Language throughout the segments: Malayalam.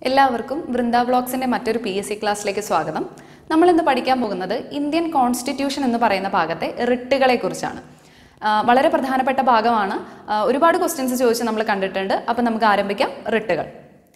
എല്ലാവർക്കും വൃന്ദ ബ്ലോഗ്സിന്റെ മറ്റൊരു പി എസ് സി ക്ലാസ്സിലേക്ക് സ്വാഗതം നമ്മൾ ഇന്ന് പഠിക്കാൻ പോകുന്നത് ഇന്ത്യൻ കോൺസ്റ്റിറ്റ്യൂഷൻ എന്ന് പറയുന്ന ഭാഗത്തെ റിട്ടുകളെ കുറിച്ചാണ് ആ, വളരെ പ്രധാനപ്പെട്ട ഭാഗമാണ് ആ, ഒരുപാട് ക്വസ്റ്റ്യൻസ് ചോദിച്ച് നമ്മൾ കണ്ടിട്ടുണ്ട് അപ്പം നമുക്ക് ആരംഭിക്കാം റിട്ടുകൾ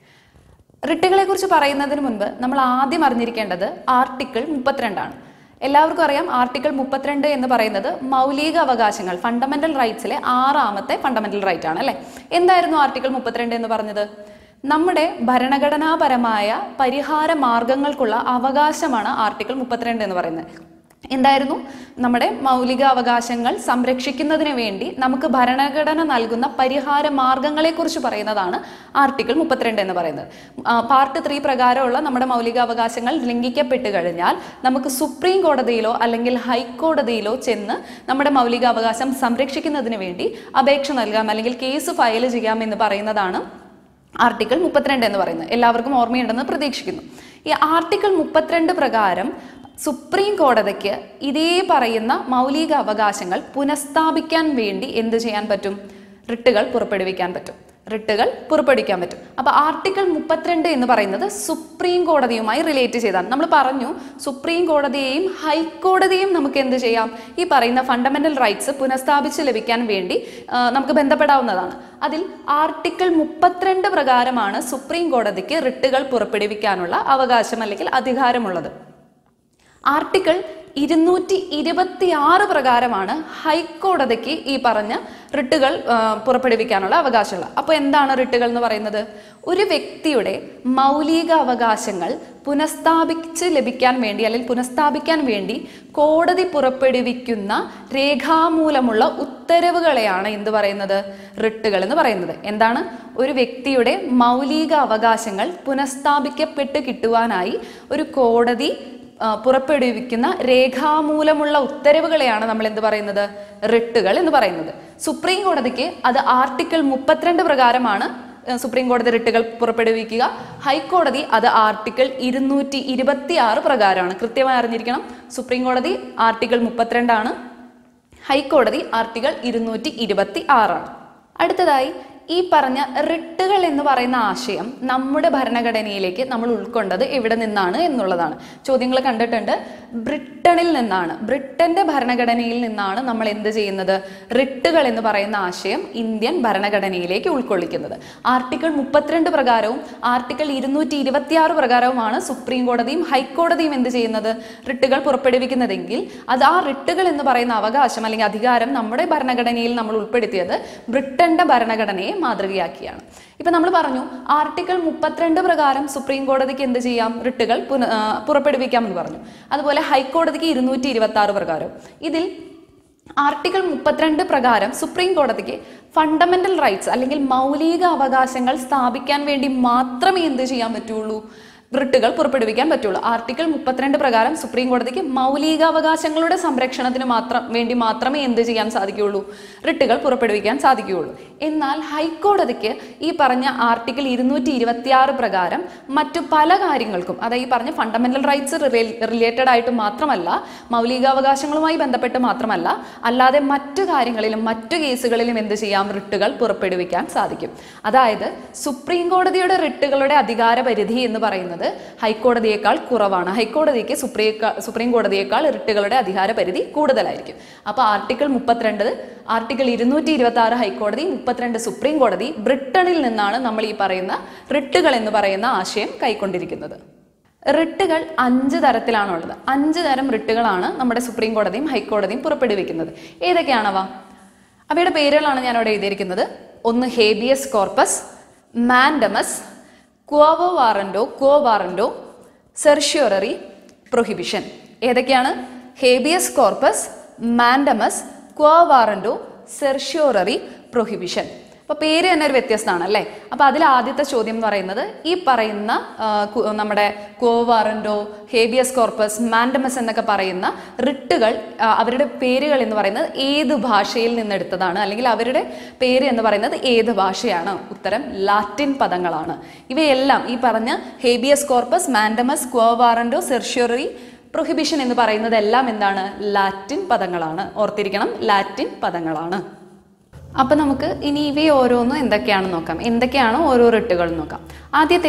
റിട്ടുകളെ കുറിച്ച് പറയുന്നതിന് മുൻപ് നമ്മൾ ആദ്യം അറിഞ്ഞിരിക്കേണ്ടത് ആർട്ടിക്കിൾ മുപ്പത്തിരണ്ടാണ് എല്ലാവർക്കും അറിയാം ആർട്ടിക്കിൾ മുപ്പത്തിരണ്ട് എന്ന് പറയുന്നത് മൗലിക അവകാശങ്ങൾ ഫണ്ടമെന്റൽ റൈറ്റ്സിലെ ആറാമത്തെ ഫണ്ടമെന്റൽ റൈറ്റ് ആണ് അല്ലെ എന്തായിരുന്നു ആർട്ടിക്കിൾ മുപ്പത്തിരണ്ട് എന്ന് പറഞ്ഞത് നമ്മുടെ ഭരണഘടനാപരമായ പരിഹാര മാർഗങ്ങൾക്കുള്ള അവകാശമാണ് ആർട്ടിക്കിൾ മുപ്പത്തിരണ്ട് എന്ന് പറയുന്നത് എന്തായിരുന്നു നമ്മുടെ മൗലിക അവകാശങ്ങൾ സംരക്ഷിക്കുന്നതിന് വേണ്ടി നമുക്ക് ഭരണഘടന നൽകുന്ന പരിഹാര മാർഗങ്ങളെക്കുറിച്ച് പറയുന്നതാണ് ആർട്ടിക്കിൾ മുപ്പത്തിരണ്ട് എന്ന് പറയുന്നത് ആ, പാർട്ട് ത്രീ പ്രകാരമുള്ള നമ്മുടെ മൗലിക അവകാശങ്ങൾ ലംഘിക്കപ്പെട്ട് കഴിഞ്ഞാൽ നമുക്ക് സുപ്രീം കോടതിയിലോ അല്ലെങ്കിൽ ഹൈക്കോടതിയിലോ ചെന്ന് നമ്മുടെ മൗലിക അവകാശം സംരക്ഷിക്കുന്നതിന് വേണ്ടി അപേക്ഷ നൽകാം അല്ലെങ്കിൽ കേസ് ഫയൽ ചെയ്യാം എന്ന് പറയുന്നതാണ് ആർട്ടിക്കിൾ മുപ്പത്തിരണ്ട് എന്ന് പറയുന്നത് എല്ലാവർക്കും ഓർമ്മയുണ്ടെന്ന് പ്രതീക്ഷിക്കുന്നു ഈ ആർട്ടിക്കിൾ മുപ്പത്തിരണ്ട് പ്രകാരം സുപ്രീം കോടതിക്ക് ഇതേ പറയുന്ന മൗലിക അവകാശങ്ങൾ പുനഃസ്ഥാപിക്കാൻ വേണ്ടി എന്ത് ചെയ്യാൻ പറ്റും റിട്ടുകൾ പുറപ്പെടുവിക്കാൻ പറ്റും റിട്ടുകൾ പുറപ്പെടുവിക്കാൻ പറ്റും അപ്പോൾ ആർട്ടിക്കിൾ മുപ്പത്തിരണ്ട് എന്ന് പറയുന്നത് സുപ്രീം കോടതിയുമായി റിലേറ്റ് ചെയ്താണ് നമ്മൾ പറഞ്ഞു സുപ്രീം കോടതിയെയും ഹൈക്കോടതിയെയും നമുക്ക് എന്ത് ചെയ്യാം ഈ പറയുന്ന ഫണ്ടമെന്റൽ റൈറ്റ്സ് പുനഃസ്ഥാപിച്ച് ലഭിക്കാൻ വേണ്ടി ആ, നമുക്ക് ബന്ധപ്പെടാവുന്നതാണ് അതിൽ ആർട്ടിക്കിൾ മുപ്പത്തിരണ്ട് പ്രകാരമാണ് സുപ്രീം കോടതിക്ക് റിട്ടുകൾ പുറപ്പെടുവിക്കാനുള്ള അവകാശം അല്ലെങ്കിൽ അധികാരമുള്ളത് ആർട്ടിക്കിൾ ഇരുന്നൂറ്റി ഇരുപത്തി ആറ് പ്രകാരമാണ് ഹൈക്കോടതിക്ക് ഈ പറഞ്ഞ റിട്ടുകൾ ആ, പുറപ്പെടുവിക്കാനുള്ള അവകാശമുള്ളത് അപ്പോൾ എന്താണ് റിട്ടുകൾ എന്ന് പറയുന്നത് ഒരു വ്യക്തിയുടെ മൗലിക അവകാശങ്ങൾ പുനഃസ്ഥാപിച്ച് ലഭിക്കാൻ വേണ്ടി അല്ലെങ്കിൽ പുനഃസ്ഥാപിക്കാൻ വേണ്ടി കോടതി പുറപ്പെടുവിക്കുന്ന രേഖാമൂലമുള്ള ഉത്തരവുകളെയാണ് എന്ത് പറയുന്നത് റിട്ടുകൾ എന്ന് പറയുന്നത് എന്താണ് ഒരു വ്യക്തിയുടെ മൗലിക അവകാശങ്ങൾ പുനഃസ്ഥാപിക്കപ്പെട്ട് കിട്ടുവാനായി ഒരു കോടതി ആ, പുറപ്പെടുവിക്കുന്ന രേഖാമൂലമുള്ള ഉത്തരവുകളെയാണ് നമ്മൾ എന്ത് പറയുന്നത് റിട്ടുകൾ എന്ന് പറയുന്നത് സുപ്രീം കോടതിക്ക് അത് ആർട്ടിക്കിൾ മുപ്പത്തിരണ്ട് പ്രകാരമാണ് ആ, സുപ്രീം കോടതി റിട്ടുകൾ പുറപ്പെടുവിക്കുക ഹൈക്കോടതി അത് ആർട്ടിക്കിൾ ഇരുന്നൂറ്റി ഇരുപത്തി ആറ് പ്രകാരമാണ് കൃത്യമായി അറിഞ്ഞിരിക്കണം സുപ്രീം കോടതി ആർട്ടിക്കിൾ മുപ്പത്തിരണ്ടാണ് ഹൈക്കോടതി ആർട്ടിക്കിൾ ഇരുന്നൂറ്റി ഇരുപത്തി ആറാണ് അടുത്തതായി ഈ പറഞ്ഞ റിട്ടുകൾ എന്ന് പറയുന്ന ആശയം നമ്മുടെ ഭരണഘടനയിലേക്ക് നമ്മൾ ഉൾക്കൊണ്ടത് എവിടെ നിന്നാണ് എന്നുള്ളതാണ് ചോദ്യങ്ങൾ കണ്ടിട്ടുണ്ട് ബ്രിട്ടനിൽ നിന്നാണ് ബ്രിട്ടന്റെ ഭരണഘടനയിൽ നിന്നാണ് നമ്മൾ എന്ത് ചെയ്യുന്നത് റിട്ടുകൾ എന്ന് പറയുന്ന ആശയം ഇന്ത്യൻ ഭരണഘടനയിലേക്ക് ഉൾക്കൊള്ളിക്കുന്നത് ആർട്ടിക്കിൾ മുപ്പത്തിരണ്ട് പ്രകാരവും ആർട്ടിക്കിൾ ഇരുന്നൂറ്റി ഇരുപത്തി ആറ് പ്രകാരവുമാണ് സുപ്രീം കോടതിയും ഹൈക്കോടതിയും എന്ത് ചെയ്യുന്നത് റിട്ടുകൾ പുറപ്പെടുവിക്കുന്നതെങ്കിൽ അത് ആ റിട്ടുകൾ എന്ന് പറയുന്ന അവകാശം അല്ലെങ്കിൽ അധികാരം നമ്മുടെ ഭരണഘടനയിൽ നമ്മൾ ഉൾപ്പെടുത്തിയത് ബ്രിട്ടന്റെ ഭരണഘടനയെ മാതൃകയാക്കിയാണ് ഇപ്പൊ നമ്മൾ പറഞ്ഞു ആർട്ടിക്കിൾ മുപ്പത്തിരണ്ട് പ്രകാരം സുപ്രീം കോടതിക്ക് എന്ത് ചെയ്യാം റിട്ടുകൾ പുന ആ, പുറപ്പെടുവിക്കാം എന്ന് പറഞ്ഞു അതുപോലെ ഹൈക്കോടതിക്ക് ഇരുന്നൂറ്റി ഇരുപത്തി ആറ് പ്രകാരം ഇതിൽ ആർട്ടിക്കിൾ മുപ്പത്തിരണ്ട് പ്രകാരം സുപ്രീം കോടതിക്ക് ഫണ്ടമെന്റൽ റൈറ്റ്സ് അല്ലെങ്കിൽ മൗലിക അവകാശങ്ങൾ സ്ഥാപിക്കാൻ വേണ്ടി മാത്രമേ എന്ത് ചെയ്യാൻ പറ്റുള്ളൂ റിട്ടുകൾ പുറപ്പെടുവിക്കാൻ പറ്റുള്ളൂ ആർട്ടിക്കിൾ മുപ്പത്തിരണ്ട് പ്രകാരം സുപ്രീം കോടതിക്ക് മൗലികാവകാശങ്ങളുടെ സംരക്ഷണത്തിന് മാത്രം വേണ്ടി മാത്രമേ എന്ത് ചെയ്യാൻ സാധിക്കുകയുള്ളൂ റിട്ടുകൾ പുറപ്പെടുവിക്കാൻ സാധിക്കുകയുള്ളൂ എന്നാൽ ഹൈക്കോടതിക്ക് ഈ പറഞ്ഞ ആർട്ടിക്കിൾ ഇരുന്നൂറ്റി ഇരുപത്തി ആറ് പ്രകാരം മറ്റു പല കാര്യങ്ങൾക്കും അതായത് ഈ പറഞ്ഞ ഫണ്ടമെന്റൽ റൈറ്റ്സ് റിലേറ്റഡ് ആയിട്ട് മാത്രമല്ല മൗലികാവകാശങ്ങളുമായി ബന്ധപ്പെട്ട് മാത്രമല്ല അല്ലാതെ മറ്റു കാര്യങ്ങളിലും മറ്റു കേസുകളിലും എന്ത് ചെയ്യാം റിട്ടുകൾ പുറപ്പെടുവിക്കാൻ സാധിക്കും അതായത് സുപ്രീം കോടതിയുടെ റിട്ടുകളുടെ അധികാര പരിധി എന്ന് പറയുന്നത് ഹൈക്കോടതിയേക്കാൾ കുറവാണ് ഹൈക്കോടതിക്ക് സുപ്രീം സുപ്രീം കോടതിയേക്കാൾ റിട്ടുകളുടെ അധികാര പരിധി കൂടുതലായിരിക്കും അപ്പോൾ ആർട്ടിക്കിൾ മുപ്പത്തിരണ്ട് ആർട്ടിക്കിൾ ഇരുന്നൂറ്റി ഇരുപത്തി ആറ് ഹൈക്കോടതി മുപ്പത്തിരണ്ട് സുപ്രീം കോടതി ബ്രിട്ടനിൽ നിന്നാണ് നമ്മൾ ഈ പറയുന്ന റിട്ടുകൾ എന്ന് പറയുന്ന ആശയം കൈക്കൊണ്ടിരിക്കുന്നത് റിട്ടുകൾ അഞ്ച് തരത്തിലാണുള്ളത് അഞ്ച് തരം റിട്ടുകളാണ് നമ്മുടെ സുപ്രീം കോടതിയും ഹൈക്കോടതിയും പുറപ്പെടുവിക്കുന്നത് ഏതൊക്കെയാണവ അവയുടെ പേരുകളാണ് ഞാൻ അവിടെ എഴുതിയിരിക്കുന്നത് ഒന്ന് habeas corpus mandamus quo warranto quo warranto certiorari prohibition ഏതൊക്കെയാണ് habeas corpus mandamus quo warranto certiorari prohibition അപ്പോൾ പേര് തന്നെ ഒരു വ്യത്യസ്തമാണ് അല്ലേ അപ്പോൾ അതിൽ ആദ്യത്തെ ചോദ്യം എന്ന് പറയുന്നത് ഈ പറയുന്ന ആ, കു- നമ്മുടെ കോവാറൻഡോ ഹേബിയസ് കോർപ്പസ് മാൻഡമസ് എന്നൊക്കെ പറയുന്ന റിട്ടുകൾ ആ, അവരുടെ പേരുകൾ എന്ന് പറയുന്നത് ഏത് ഭാഷയിൽ നിന്നെടുത്തതാണ് അല്ലെങ്കിൽ അവരുടെ പേര് എന്ന് പറയുന്നത് ഏത് ഭാഷയാണ് ഉത്തരം ലാറ്റിൻ പദങ്ങളാണ് ഇവയെല്ലാം ഈ പറഞ്ഞ habeas corpus mandamus quo warranto certiorari prohibition എന്ന് പറയുന്നത് എല്ലാം എന്താണ് ലാറ്റിൻ പദങ്ങളാണ് ഓർത്തിരിക്കണം ലാറ്റിൻ പദങ്ങളാണ് അപ്പൊ നമുക്ക് ഇനി ഇവയെ ഓരോന്നും എന്തൊക്കെയാണെന്ന് നോക്കാം എന്തൊക്കെയാണ് ഓരോ റിട്ടുകൾ നോക്കാം ആദ്യത്തേത്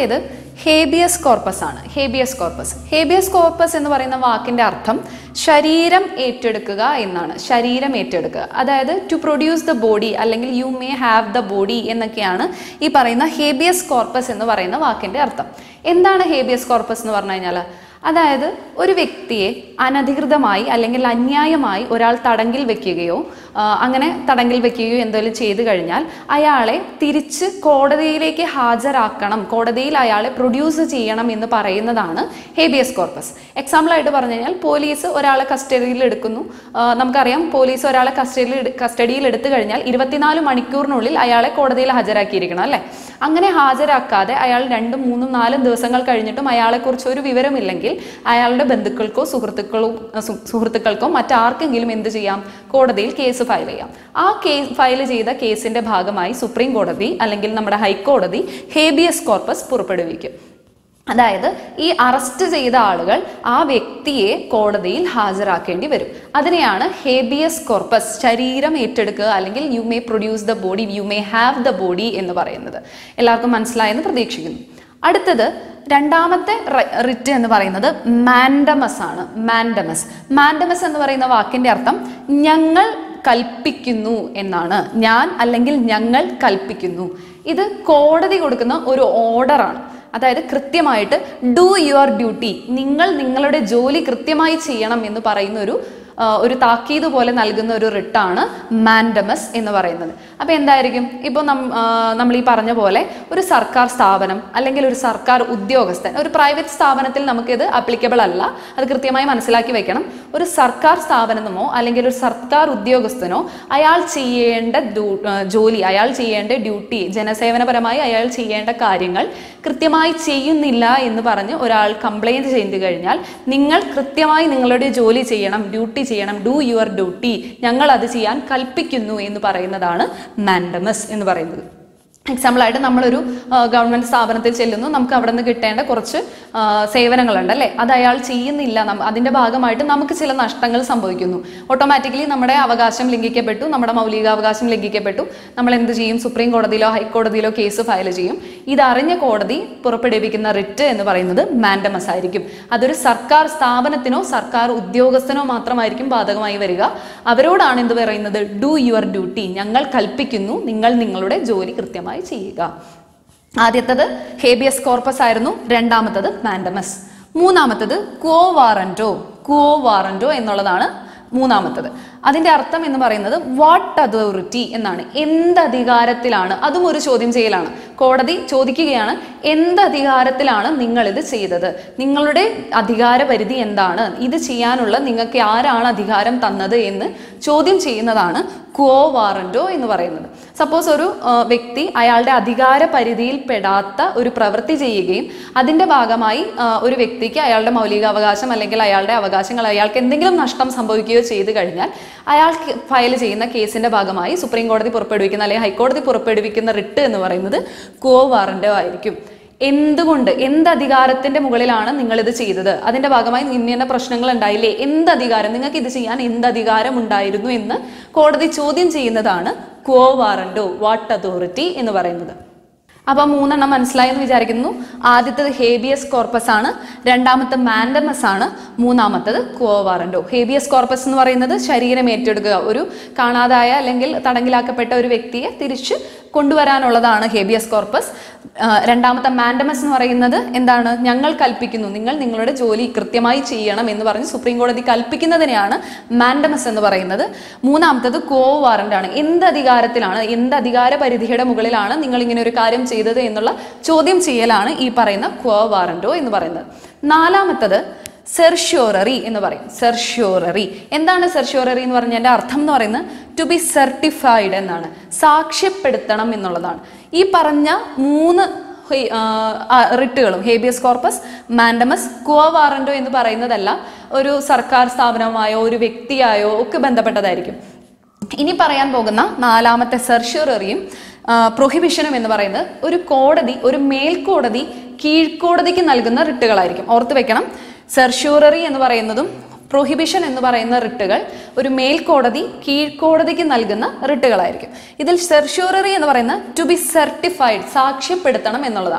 ഹേബിയസ് കോർപ്പസ് ആണ് ഹേബിയസ് കോർപ്പസ് ഹേബിയസ് കോർപ്പസ് എന്ന് പറയുന്ന വാക്കിന്റെ അർത്ഥം ശരീരം ഏറ്റെടുക്കുക എന്നാണ് ശരീരം ഏറ്റെടുക്കുക അതായത് ടു പ്രൊഡ്യൂസ് ദ ബോഡി അല്ലെങ്കിൽ you may have the body എന്നൊക്കെയാണ് ഈ പറയുന്ന ഹേബിയസ് കോർപ്പസ് എന്ന് പറയുന്ന വാക്കിന്റെ അർത്ഥം എന്താണ് ഹേബിയസ് കോർപ്പസ് എന്ന് പറഞ്ഞു കഴിഞ്ഞാൽ അതായത് ഒരു വ്യക്തിയെ അനധികൃതമായി അല്ലെങ്കിൽ അന്യായമായി ഒരാൾ തടങ്കിൽ വെക്കുകയോ ആ, അങ്ങനെ തടങ്കിൽ വെക്കുകയോ എന്തെങ്കിലും ചെയ്തു കഴിഞ്ഞാൽ അയാളെ തിരിച്ച് കോടതിയിലേക്ക് ഹാജരാക്കണം കോടതിയിൽ അയാളെ പ്രൊഡ്യൂസ് ചെയ്യണം എന്ന് പറയുന്നതാണ് ഹേബിയസ് കോർപ്പസ് എക്സാമ്പിൾ ആയിട്ട് പറഞ്ഞു കഴിഞ്ഞാൽ പോലീസ് ഒരാളെ കസ്റ്റഡിയിൽ എടുക്കുന്നു ആ, നമുക്കറിയാം പോലീസ് ഒരാളെ കസ്റ്റഡിയിൽ കസ്റ്റഡിയിൽ എടുത്തു കഴിഞ്ഞാൽ ഇരുപത്തിനാല് മണിക്കൂറിനുള്ളിൽ അയാളെ കോടതിയിൽ ഹാജരാക്കിയിരിക്കണം അല്ലേ അങ്ങനെ ഹാജരാക്കാതെ അയാൾ രണ്ടും മൂന്നും നാലും ദിവസങ്ങൾ കഴിഞ്ഞിട്ടും അയാളെക്കുറിച്ച് ഒരു വിവരമില്ലെങ്കിൽ അയാളുടെ ബന്ധുക്കൾക്കോ സുഹൃത്തുക്കളോ സു- സുഹൃത്തുക്കൾക്കോ മറ്റാർക്കെങ്കിലും എന്ത് ചെയ്യാം കോടതിയിൽ കേസ് ഫയൽ ചെയ്യാം ആ കേസ് ഫയൽ ചെയ്ത കേസിന്റെ ഭാഗമായി സുപ്രീം കോടതി അല്ലെങ്കിൽ നമ്മുടെ ഹൈക്കോടതി ഹേബിയസ് കോർപ്പസ് പുറപ്പെടുവിക്കും അതായത് ഈ അറസ്റ്റ് ചെയ്ത ആളുകൾ ആ വ്യക്തിയെ കോടതിയിൽ ഹാജരാക്കേണ്ടി വരും അതിനെയാണ് ഹേബിയസ് കോർപ്പസ് ശരീരം ഏറ്റെടുക്കുക അല്ലെങ്കിൽ you may produce the body you may have the body എന്ന് പറയുന്നത് എല്ലാവർക്കും മനസ്സിലായെന്ന് പ്രതീക്ഷിക്കുന്നു അടുത്തത് രണ്ടാമത്തെ റിറ്റ് എന്ന് പറയുന്നത് മാൻഡമസ് ആണ് മാൻഡമസ് മാൻഡമസ് എന്ന് പറയുന്ന വാക്കിന്റെ അർത്ഥം ഞങ്ങൾ കൽപ്പിക്കുന്നു എന്നാണ് ഞാൻ അല്ലെങ്കിൽ ഞങ്ങൾ കൽപ്പിക്കുന്നു ഇത് കോടതി കൊടുക്കുന്ന ഒരു ഓർഡറാണ് അതായത് കൃത്യമായിട്ട് ഡു യുവർ ഡ്യൂട്ടി നിങ്ങൾ നിങ്ങളുടെ ജോലി കൃത്യമായി ചെയ്യണം എന്ന് പറയുന്ന ഒരു ആ, ഒരു താക്കീത് പോലെ നൽകുന്ന ഒരു റിട്ടാണ് മാൻഡമസ് എന്ന് പറയുന്നത് അപ്പോൾ എന്തായിരിക്കും ഇപ്പോൾ നം ആ, നമ്മൾ ഈ പറഞ്ഞ പോലെ ഒരു സർക്കാർ സ്ഥാപനം അല്ലെങ്കിൽ ഒരു സർക്കാർ ഉദ്യോഗസ്ഥൻ ഒരു പ്രൈവറ്റ് സ്ഥാപനത്തിൽ നമുക്കിത് അപ്ലിക്കബിൾ അല്ല അത് കൃത്യമായി മനസ്സിലാക്കി വെക്കണം ഒരു സർക്കാർ സ്ഥാപനമോ അല്ലെങ്കിൽ ഒരു സർക്കാർ ഉദ്യോഗസ്ഥനോ അയാൾ ചെയ്യേണ്ട ഡ്യൂ- ആ, ജോലി അയാൾ ചെയ്യേണ്ട ഡ്യൂട്ടി ജനസേവനപരമായി അയാൾ ചെയ്യേണ്ട കാര്യങ്ങൾ കൃത്യമായി ചെയ്യുന്നില്ല എന്ന് പറഞ്ഞ് ഒരാൾ കംപ്ലൈൻറ്റ് ചെയ്തു കഴിഞ്ഞാൽ നിങ്ങൾ കൃത്യമായി നിങ്ങളുടെ ജോലി ചെയ്യണം ഡ്യൂട്ടി ചെയ്യണം ഡു യുവർ ഡ്യൂട്ടി ഞങ്ങൾ അത് ചെയ്യാൻ കൽപ്പിക്കുന്നു എന്ന് പറയുന്നതാണ് മാൻഡമസ് എന്ന് പറയുന്നത് എക്സാമ്പിൾ ആയിട്ട് നമ്മളൊരു ഗവൺമെന്റ് സ്ഥാപനത്തിൽ ചെല്ലുന്നു നമുക്ക് അവിടെ നിന്ന് കിട്ടേണ്ട കുറച്ച് ആ, സേവനങ്ങളുണ്ട് അല്ലേ അത് അയാൾ ചെയ്യുന്നില്ല നമ്മ- അതിന്റെ ഭാഗമായിട്ട് നമുക്ക് ചില നഷ്ടങ്ങൾ സംഭവിക്കുന്നു ഓട്ടോമാറ്റിക്കലി നമ്മുടെ അവകാശം ലംഘിക്കപ്പെട്ടു നമ്മുടെ മൗലികാവകാശം ലംഘിക്കപ്പെട്ടു നമ്മൾ എന്ത് ചെയ്യും സുപ്രീം കോടതിയിലോ ഹൈക്കോടതിയിലോ കേസ് ഫയൽ ചെയ്യും ഇതറിഞ്ഞ കോടതി പുറപ്പെടുവിക്കുന്ന റിറ്റ് എന്ന് പറയുന്നത് മാൻഡമസ് ആയിരിക്കും അതൊരു സർക്കാർ സ്ഥാപനത്തിനോ സർക്കാർ ഉദ്യോഗസ്ഥനോ മാത്രമായിരിക്കും ബാധകമായി വരിക അവരോടാണ് എന്ത് പറയുന്നത് ഡു യുവർ ഡ്യൂട്ടി ഞങ്ങൾ കൽപ്പിക്കുന്നു നിങ്ങൾ നിങ്ങളുടെ ജോലി കൃത്യമായി ചെയ്യുക ആദ്യത്തത് ഹേബിയസ് കോർപ്പസ് ആയിരുന്നു രണ്ടാമത്തത് മാൻഡമസ് മൂന്നാമത്തത് ക്വോ വാറന്റോ ക്വോ വാറന്റോ എന്നുള്ളതാണ് മൂന്നാമത്തത് അതിന്റെ അർത്ഥം എന്ന് പറയുന്നത് വാട്ട് അതോറിറ്റി എന്നാണ് എന്ത് അധികാരത്തിലാണ് അതും ഒരു ചോദ്യം ചെയ്യലാണ് കോടതി ചോദിക്കുകയാണ് എന്ത് അധികാരത്തിലാണ് നിങ്ങൾ ഇത് ചെയ്തത് നിങ്ങളുടെ അധികാര പരിധി എന്താണ് ഇത് ചെയ്യാനുള്ള നിങ്ങൾക്ക് ആരാണ് അധികാരം തന്നത് എന്ന് ചോദ്യം ചെയ്യുന്നതാണ് ക്വോ വാറന്റോ എന്ന് പറയുന്നത് സപ്പോസ് ഒരു ആ, വ്യക്തി അയാളുടെ അധികാര പരിധിയിൽ പെടാത്ത ഒരു പ്രവൃത്തി ചെയ്യുകയും അതിന്റെ ഭാഗമായി ആ, ഒരു വ്യക്തിക്ക് അയാളുടെ മൗലികാവകാശം അല്ലെങ്കിൽ അയാളുടെ അവകാശങ്ങൾ അയാൾക്ക് എന്തെങ്കിലും നഷ്ടം സംഭവിക്കുകയോ ചെയ്തു കഴിഞ്ഞാൽ അയാൾക്ക് ഫയൽ ചെയ്യുന്ന കേസിന്റെ ഭാഗമായി സുപ്രീം കോടതി പുറപ്പെടുവിക്കുന്ന അല്ലെങ്കിൽ ഹൈക്കോടതി പുറപ്പെടുവിക്കുന്ന റിട്ട് എന്ന് പറയുന്നത് ക്വോ വാറന്റോ ആയിരിക്കും എന്തുകൊണ്ട് എന്ത് അധികാരത്തിന്റെ മുകളിലാണ് നിങ്ങൾ ഇത് ചെയ്തത് അതിന്റെ ഭാഗമായി ഇന്ന ഇന്ന പ്രശ്നങ്ങൾ ഉണ്ടായില്ലേ എന്ത് അധികാരം നിങ്ങൾക്ക് ഇത് ചെയ്യാൻ എന്ത് അധികാരം ഉണ്ടായിരുന്നു എന്ന് കോടതി ചോദ്യം ചെയ്യുന്നതാണ് ക്വോ വാറന്റോ വാട്ട് അതോറിറ്റി എന്ന് പറയുന്നത് അപ്പൊ മൂന്നെണ്ണം മനസ്സിലായി എന്ന് വിചാരിക്കുന്നു ആദ്യത്തത് ഹേബിയസ് കോർപ്പസ് ആണ് രണ്ടാമത്തെ മാൻഡമസ് ആണ് മൂന്നാമത്തത് ക്വോ വാറന്റോ ഹേബിയസ് കോർപ്പസ് എന്ന് പറയുന്നത് ശരീരം ഏറ്റെടുക്കുക ഒരു കാണാതായ അല്ലെങ്കിൽ തടങ്കിലാക്കപ്പെട്ട ഒരു വ്യക്തിയെ തിരിച്ച് കൊണ്ടുവരാനുള്ളതാണ് ഹേബിയസ് കോർപ്പസ് ആ, രണ്ടാമത്തെ മാൻഡമസ് എന്ന് പറയുന്നത് എന്താണ് ഞങ്ങൾ കൽപ്പിക്കുന്നു നിങ്ങൾ നിങ്ങളുടെ ജോലി കൃത്യമായി ചെയ്യണം എന്ന് പറഞ്ഞ് സുപ്രീം കോടതി കൽപ്പിക്കുന്നതിനെയാണ് മാൻഡമസ് എന്ന് പറയുന്നത് മൂന്നാമത്തത് കോ വാറന്റ് ആണ് എന്ത് അധികാരത്തിലാണ് എന്ത് അധികാര പരിധിയുടെ മുകളിലാണ് നിങ്ങൾ ഇങ്ങനെ ഒരു കാര്യം ചെയ്തത് എന്നുള്ള ചോദ്യം ചെയ്യലാണ് ഈ പറയുന്ന ക്വോ വാറന്റോ എന്ന് പറയുന്നത് നാലാമത്തത് സെർഷ്യോററി എന്ന് പറയും സെർഷ്യോററി എന്താണ് സെർഷ്യോററി എന്ന് പറഞ്ഞതിന്റെ അർത്ഥം എന്ന് പറയുന്നത് ടു ബി സർട്ടിഫൈഡ് എന്നാണ് സാക്ഷ്യപ്പെടുത്തണം എന്നുള്ളതാണ് ഈ പറഞ്ഞ മൂന്ന് ഹെ- ആ, ആ, റിട്ടുകളും habeas corpus mandamus quo warranto എന്ന് പറയുന്നതെല്ലാം ഒരു സർക്കാർ സ്ഥാപനമായോ ഒരു വ്യക്തിയായോ ഒക്കെ ബന്ധപ്പെട്ടതായിരിക്കും ഇനി പറയാൻ പോകുന്ന നാലാമത്തെ സെർഷ്യോററിയും പ്രൊഹിബിഷനും എന്ന് പറയുന്നത് ഒരു കോടതി ഒരു മേൽക്കോടതി കീഴ്ക്കോടതിക്ക് നൽകുന്ന റിട്ടുകളായിരിക്കും ഓർത്ത് വെക്കണം സെർഷ്യൂററി എന്ന് പറയുന്നതും പ്രൊഹിബിഷൻ എന്ന് പറയുന്ന റിട്ടുകൾ ഒരു മേൽക്കോടതി കീഴ്ക്കോടതിക്ക് നൽകുന്ന റിട്ടുകളായിരിക്കും ഇതിൽ സെർഷ്യൂററി എന്ന് പറയുന്ന ടു ബി സർട്ടിഫൈഡ് സാക്ഷ്യപ്പെടുത്തണം എന്നുള്ളതാണ്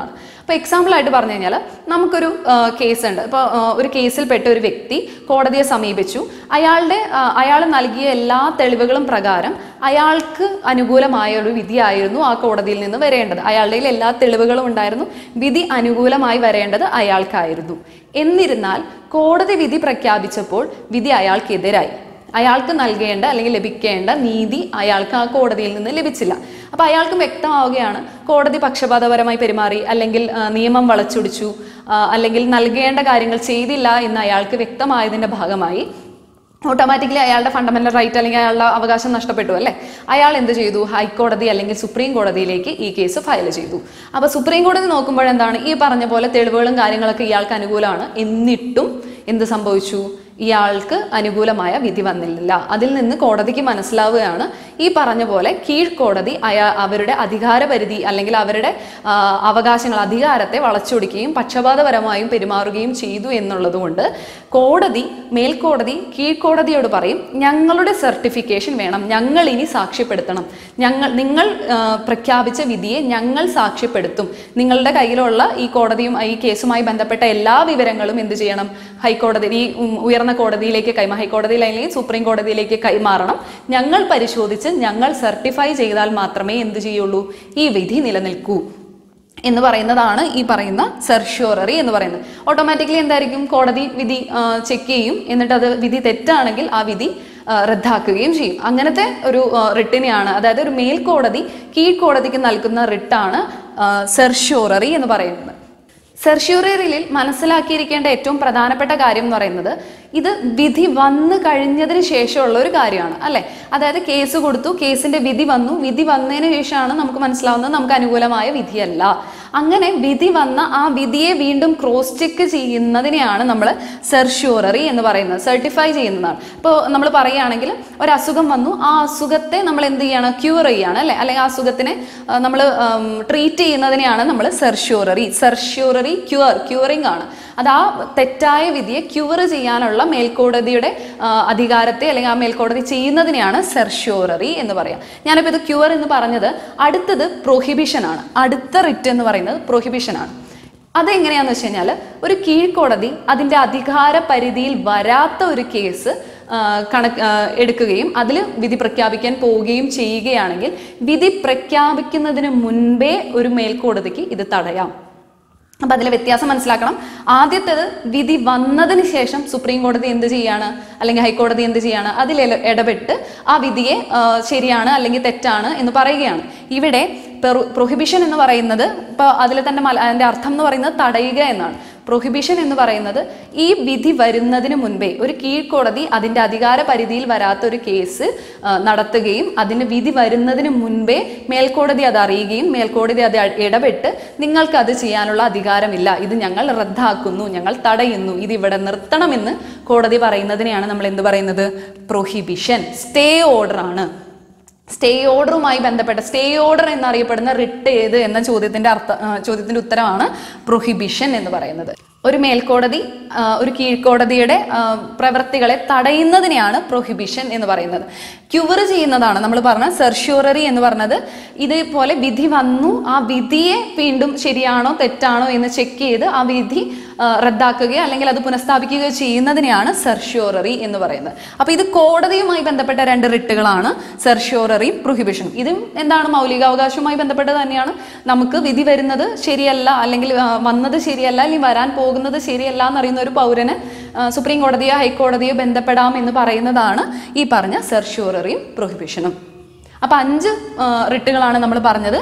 അപ്പോൾ എക്സാമ്പിൾ ആയിട്ട് പറഞ്ഞു കഴിഞ്ഞാൽ നമുക്കൊരു കേസ് ഉണ്ട് ഇപ്പോൾ ഒരു കേസിൽപ്പെട്ട ഒരു വ്യക്തി കോടതിയെ സമീപിച്ചു അയാളുടെ അയാൾ നൽകിയ എല്ലാ തെളിവുകളും പ്രകാരം അയാൾക്ക് അനുകൂലമായ ഒരു വിധിയായിരുന്നു ആ കോടതിയിൽ നിന്ന് വരേണ്ടത് അയാളുടെ കയ്യിൽ എല്ലാ തെളിവുകളും ഉണ്ടായിരുന്നു വിധി അനുകൂലമായി വരേണ്ടത് അയാൾക്കായിരുന്നു എന്നിരുന്നാൽ കോടതി വിധി പ്രഖ്യാപിച്ചപ്പോൾ വിധി അയാൾക്കെതിരായി അയാൾക്ക് നൽകേണ്ട അല്ലെങ്കിൽ ലഭിക്കേണ്ട നീതി അയാൾക്ക് ആ കോടതിയിൽ നിന്ന് ലഭിച്ചില്ല അപ്പോൾ അയാൾക്കും വ്യക്തമാവുകയാണ് കോടതി പക്ഷപാതപരമായി പെരുമാറി അല്ലെങ്കിൽ ആ, നിയമം വളച്ചൊടിച്ചു ആ, അല്ലെങ്കിൽ നൽകേണ്ട കാര്യങ്ങൾ ചെയ്തില്ല എന്ന് അയാൾക്ക് വ്യക്തമായതിൻ്റെ ഭാഗമായി ഓട്ടോമാറ്റിക്കലി അയാളുടെ ഫണ്ടമെന്റൽ റൈറ്റ് അല്ലെങ്കിൽ അയാളുടെ അവകാശം നഷ്ടപ്പെട്ടു അല്ലേ അയാൾ എന്ത് ചെയ്തു ഹൈക്കോടതി അല്ലെങ്കിൽ സുപ്രീം കോടതിയിലേക്ക് ഈ കേസ് ഫയൽ ചെയ്തു അപ്പോൾ സുപ്രീം കോടതി നോക്കുമ്പോൾ എന്താണ് ഈ പറഞ്ഞ പോലെ തെളിവുകളും കാര്യങ്ങളൊക്കെ ഇയാൾക്ക് അനുകൂലമാണ് എന്നിട്ടും എന്ത് സംഭവിച്ചു ഇയാൾക്ക് അനുകൂലമായ വിധി വന്നില്ല അതിൽ നിന്ന് കോടതിക്ക് മനസ്സിലാവുകയാണ് ഈ പറഞ്ഞ പോലെ കീഴ്ക്കോടതി അയാ അവരുടെ അധികാരപരിധി അല്ലെങ്കിൽ അവരുടെ ആ, അവകാശങ്ങൾ അധികാരത്തെ വളച്ചൊടിക്കുകയും പക്ഷപാതപരമായും പെരുമാറുകയും ചെയ്തു എന്നുള്ളതുകൊണ്ട് കോടതി മേൽക്കോടതി കീഴ്ക്കോടതിയോട് പറയും ഞങ്ങളുടെ സർട്ടിഫിക്കേഷൻ വേണം ഞങ്ങൾ ഇനി സാക്ഷ്യപ്പെടുത്തണം ഞങ്ങൾ നിങ്ങൾ ആ, പ്രഖ്യാപിച്ച വിധിയെ ഞങ്ങൾ സാക്ഷ്യപ്പെടുത്തും നിങ്ങളുടെ കയ്യിലുള്ള ഈ കോടതിയും ഈ കേസുമായി ബന്ധപ്പെട്ട എല്ലാ വിവരങ്ങളും എന്ത് ചെയ്യണം ഹൈക്കോടതി ഈ ഉം, ഉയർന്ന കോടതിയിലേക്ക് കൈമാ ഹൈക്കോടതിയിൽ അല്ലെങ്കിൽ സുപ്രീം കോടതിയിലേക്ക് കൈമാറണം ഞങ്ങൾ പരിശോധിച്ച് ഞങ്ങൾ സർട്ടിഫൈ ചെയ്താൽ മാത്രമേ എന്ത് ചെയ്യുള്ളൂ ഈ വിധി നിലനിൽക്കൂ എന്ന് പറയുന്നതാണ് ഈ പറയുന്ന സെർഷ്യോററി എന്ന് പറയുന്നത് ഓട്ടോമാറ്റിക്കലി എന്തായിരിക്കും കോടതി വിധി ചെക്ക് ചെയ്യും എന്നിട്ട് അത് വിധി തെറ്റാണെങ്കിൽ ആ വിധി ആ, റദ്ദാക്കുകയും ചെയ്യും അങ്ങനത്തെ ഒരു റിട്ടിനെയാണ് അതായത് ഒരു മേൽക്കോടതി കീഴ്ക്കോടതിക്ക് നൽകുന്ന റിട്ടാണ് സെർഷ്യോററി എന്ന് പറയുന്നത് സെർഷ്യൂറിയറിൽ മനസ്സിലാക്കിയിരിക്കേണ്ട ഏറ്റവും പ്രധാനപ്പെട്ട കാര്യം എന്ന് പറയുന്നത് ഇത് വിധി വന്നു കഴിഞ്ഞതിന് ശേഷമുള്ള ഒരു കാര്യമാണ് അല്ലെ അതായത് കേസ് കൊടുത്തു കേസിന്റെ വിധി വന്നു വിധി വന്നതിന് ശേഷമാണ് നമുക്ക് മനസ്സിലാവുന്നത് നമുക്ക് അനുകൂലമായ വിധിയല്ല അങ്ങനെ വിധി വന്ന ആ വിധിയെ വീണ്ടും ക്രോസ് ചെക്ക് ചെയ്യുന്നതിനെയാണ് നമ്മൾ സെർഷ്യൂററി എന്ന് പറയുന്നത് സർട്ടിഫൈ ചെയ്യുന്നതാണ് ഇപ്പോൾ നമ്മൾ പറയുകയാണെങ്കിൽ ഒരു അസുഖം വന്നു ആ അസുഖത്തെ നമ്മൾ എന്ത് ചെയ്യണം ക്യൂർ ചെയ്യാണ് അല്ലെ അല്ലെങ്കിൽ ആ അസുഖത്തിനെ നമ്മൾ ട്രീറ്റ് ചെയ്യുന്നതിനെയാണ് നമ്മൾ സെർഷ്യൂററി സെർഷ്യൂററി ക്യൂർ ക്യൂറിംഗ് ആണ് അത് ആ തെറ്റായ വിധിയെ ക്യൂർ ചെയ്യാനുള്ള മേൽക്കോടതിയുടെ ആ, അധികാരത്തെ അല്ലെങ്കിൽ ആ മേൽക്കോടതി ചെയ്യുന്നതിനെയാണ് സെർഷ്യൂററി എന്ന് പറയാം ഞാനിപ്പോൾ ഇത് ക്യൂർ എന്ന് പറഞ്ഞത് അടുത്തത് പ്രൊഹിബിഷൻ ആണ് അടുത്ത റിറ്റ് എന്ന് പറയുന്നത് പ്രൊഹിബിഷൻ ആണ് അതെങ്ങനെയാന്ന് വെച്ച് കഴിഞ്ഞാൽ ഒരു കീഴ്ക്കോടതി അതിൻ്റെ അധികാര പരിധിയിൽ വരാത്ത ഒരു കേസ് ആ, കണക്ക് ആ, എടുക്കുകയും അതിൽ വിധി പ്രഖ്യാപിക്കാൻ പോവുകയും ചെയ്യുകയാണെങ്കിൽ വിധി പ്രഖ്യാപിക്കുന്നതിന് മുൻപേ ഒരു മേൽക്കോടതിക്ക് ഇത് തടയാം അപ്പൊ അതിലെ വ്യത്യാസം മനസ്സിലാക്കണം ആദ്യത്തേത് വിധി വന്നതിന് ശേഷം സുപ്രീം കോടതി എന്ത് ചെയ്യാണ് അല്ലെങ്കിൽ ഹൈക്കോടതി എന്ത് ചെയ്യാണ് അതിൽ ഇല- ഇടപെട്ട് ആ വിധിയെ ആ, ശരിയാണ് അല്ലെങ്കിൽ തെറ്റാണ് എന്ന് പറയുകയാണ് ഇവിടെ പ്രൊഹിബിഷൻ എന്ന് പറയുന്നത് ഇപ്പോൾ അതിൽ തന്നെ മല അതിൻ്റെ അർത്ഥം എന്ന് പറയുന്നത് തടയുക എന്നാണ് പ്രൊഹിബിഷൻ എന്ന് പറയുന്നത് ഈ വിധി വരുന്നതിന് മുൻപേ ഒരു കീഴ്ക്കോടതി അതിൻ്റെ അധികാര പരിധിയിൽ വരാത്ത ഒരു കേസ് ആ, നടത്തുകയും അതിന് വിധി വരുന്നതിന് മുൻപേ മേൽക്കോടതി അത് അറിയുകയും മേൽക്കോടതി അത് ഇടപെട്ട് നിങ്ങൾക്ക് അത് ചെയ്യാനുള്ള അധികാരമില്ല ഇത് ഞങ്ങൾ റദ്ദാക്കുന്നു ഞങ്ങൾ തടയുന്നു ഇത് ഇവിടെ നിർത്തണമെന്ന് കോടതി പറയുന്നതിനെയാണ് നമ്മൾ എന്ത് പറയുന്നത് പ്രൊഹിബിഷൻ സ്റ്റേ ഓർഡർ ആണ് സ്റ്റേ ഓർഡറുമായി ബന്ധപ്പെട്ട സ്റ്റേ ഓർഡർ എന്നറിയപ്പെടുന്ന റിട്ട് ഏത് എന്ന ചോദ്യത്തിന്റെ അർത്ഥ ആ, ചോദ്യത്തിന്റെ ഉത്തരമാണ് പ്രൊഹിബിഷൻ എന്ന് പറയുന്നത് ഒരു മേൽക്കോടതി ആ, ഒരു കീഴ്ക്കോടതിയുടെ ആ, പ്രവൃത്തികളെ തടയുന്നതിനെയാണ് പ്രൊഹിബിഷൻ എന്ന് പറയുന്നത് ക്യൂർ ചെയ്യുന്നതാണ് നമ്മൾ പറഞ്ഞ സെർഷ്യൂററി എന്ന് പറഞ്ഞത് ഇതേപോലെ വിധി വന്നു ആ വിധിയെ വീണ്ടും ശരിയാണോ തെറ്റാണോ എന്ന് ചെക്ക് ചെയ്ത് ആ വിധി ആ, റദ്ദാക്കുകയോ അല്ലെങ്കിൽ അത് പുനഃസ്ഥാപിക്കുകയോ ചെയ്യുന്നതിനെയാണ് സെർഷ്യൂററി എന്ന് പറയുന്നത് അപ്പോൾ ഇത് കോടതിയുമായി ബന്ധപ്പെട്ട രണ്ട് റിട്ടുകളാണ് സെർഷ്യൂററിയും പ്രൊഹിബിഷനും ഇതും എന്താണ് മൗലികാവകാശവുമായി ബന്ധപ്പെട്ടത് തന്നെയാണ് നമുക്ക് വിധി വരുന്നത് ശരിയല്ല അല്ലെങ്കിൽ ആ, വന്നത് ശരിയല്ല അല്ലെങ്കിൽ വരാൻ പോകുന്നത് ശരിയല്ല എന്നറിയുന്ന ഒരു പൗരന് ആ, സുപ്രീം കോടതിയോ ഹൈക്കോടതിയോ ബന്ധപ്പെടാം എന്ന് പറയുന്നതാണ് ഈ പറഞ്ഞ സെർഷ്യൂററിയും പ്രൊഹിബിഷനും അപ്പൊ അഞ്ച് ആ, റിട്ടുകളാണ് നമ്മൾ പറഞ്ഞത്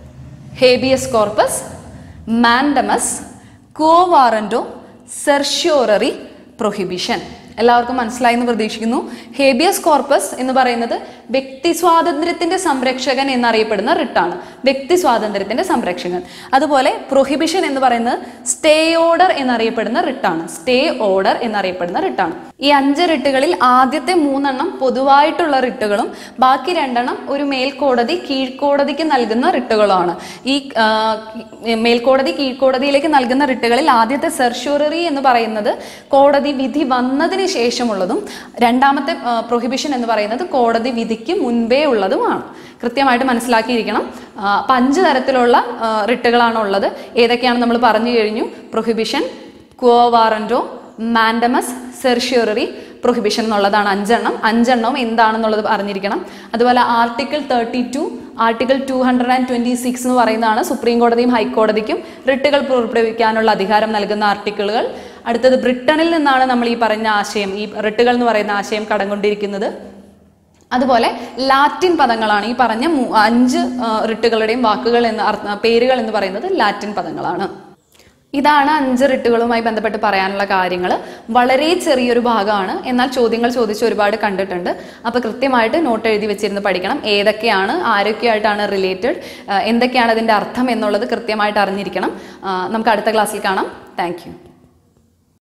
habeas corpus mandamus quo warranto certiorari prohibition എല്ലാവർക്കും മനസ്സിലായി എന്ന് പ്രതീക്ഷിക്കുന്നു ഹേബിയസ് കോർപ്പസ് എന്ന് പറയുന്നത് വ്യക്തി സ്വാതന്ത്ര്യത്തിന്റെ സംരക്ഷകൻ എന്നറിയപ്പെടുന്ന റിട്ടാണ് വ്യക്തി സ്വാതന്ത്ര്യത്തിന്റെ സംരക്ഷകൻ അതുപോലെ പ്രൊഹിബിഷൻ എന്ന് പറയുന്നത് സ്റ്റേ ഓർഡർ എന്നറിയപ്പെടുന്ന റിട്ടാണ് സ്റ്റേ ഓർഡർ എന്നറിയപ്പെടുന്ന റിട്ടാണ് ഈ അഞ്ച് റിട്ടുകളിൽ ആദ്യത്തെ മൂന്നെണ്ണം പൊതുവായിട്ടുള്ള റിട്ടുകളും ബാക്കി രണ്ടെണ്ണം ഒരു മേൽക്കോടതി കീഴ്ക്കോടതിക്ക് നൽകുന്ന റിട്ടുകളാണ് ഈ ആ, മേൽക്കോടതി കീഴ്ക്കോടതിയിലേക്ക് നൽകുന്ന റിട്ടുകളിൽ ആദ്യത്തെ സെർഷ്യൂററി എന്ന് പറയുന്നത് കോടതി വിധി വന്നതിന് ശേഷമുള്ളതും രണ്ടാമത്തെ പ്രൊഹിബിഷൻ എന്ന് പറയുന്നത് കോടതി വിധിക്ക് മുൻപേ ഉള്ളതുമാണ് കൃത്യമായിട്ട് മനസ്സിലാക്കിയിരിക്കണം ആ, അപ്പം അഞ്ച് തരത്തിലുള്ള ആ, റിട്ടുകളാണ് ഉള്ളത് ഏതൊക്കെയാണ് നമ്മൾ പറഞ്ഞു കഴിഞ്ഞു prohibition quo warranto mandamus certiorari prohibition എന്നുള്ളതാണ് അഞ്ചെണ്ണം അഞ്ചെണ്ണവും എന്താണെന്നുള്ളത് അറിഞ്ഞിരിക്കണം അതുപോലെ article thirty two article two hundred and twenty six എന്ന് പറയുന്നതാണ് സുപ്രീം കോടതിയും ഹൈക്കോടതിക്കും റിട്ടുകൾ പുറപ്പെടുവിക്കാനുള്ള അധികാരം നൽകുന്ന ആർട്ടിക്കിളുകൾ അടുത്തത് ബ്രിട്ടനിൽ നിന്നാണ് നമ്മൾ ഈ പറഞ്ഞ ആശയം ഈ റിട്ടുകൾ എന്ന് പറയുന്ന ആശയം കടം കൊണ്ടിരിക്കുന്നത് അതുപോലെ ലാറ്റിൻ പദങ്ങളാണ് ഈ പറഞ്ഞ മൂ- അഞ്ച് ആ, റിട്ടുകളുടെയും വാക്കുകൾ എന്ന് അർത്ഥ പേരുകൾ എന്ന് പറയുന്നത് ലാറ്റിൻ പദങ്ങളാണ് ഇതാണ് അഞ്ച് റിട്ടുകളുമായി ബന്ധപ്പെട്ട് പറയാനുള്ള കാര്യങ്ങൾ വളരെ ചെറിയൊരു ഭാഗമാണ് എന്നാൽ ചോദ്യങ്ങൾ ചോദിച്ച് ഒരുപാട് കണ്ടിട്ടുണ്ട് അപ്പോൾ കൃത്യമായിട്ട് നോട്ട് എഴുതി വെച്ചിരുന്ന് പഠിക്കണം ഏതൊക്കെയാണ് ആരൊക്കെയായിട്ടാണ് റിലേറ്റഡ് എന്തൊക്കെയാണ് അതിൻ്റെ അർത്ഥം എന്നുള്ളത് കൃത്യമായിട്ട് അറിഞ്ഞിരിക്കണം ആ, നമുക്ക് അടുത്ത ക്ലാസ്സിൽ കാണാം താങ്ക്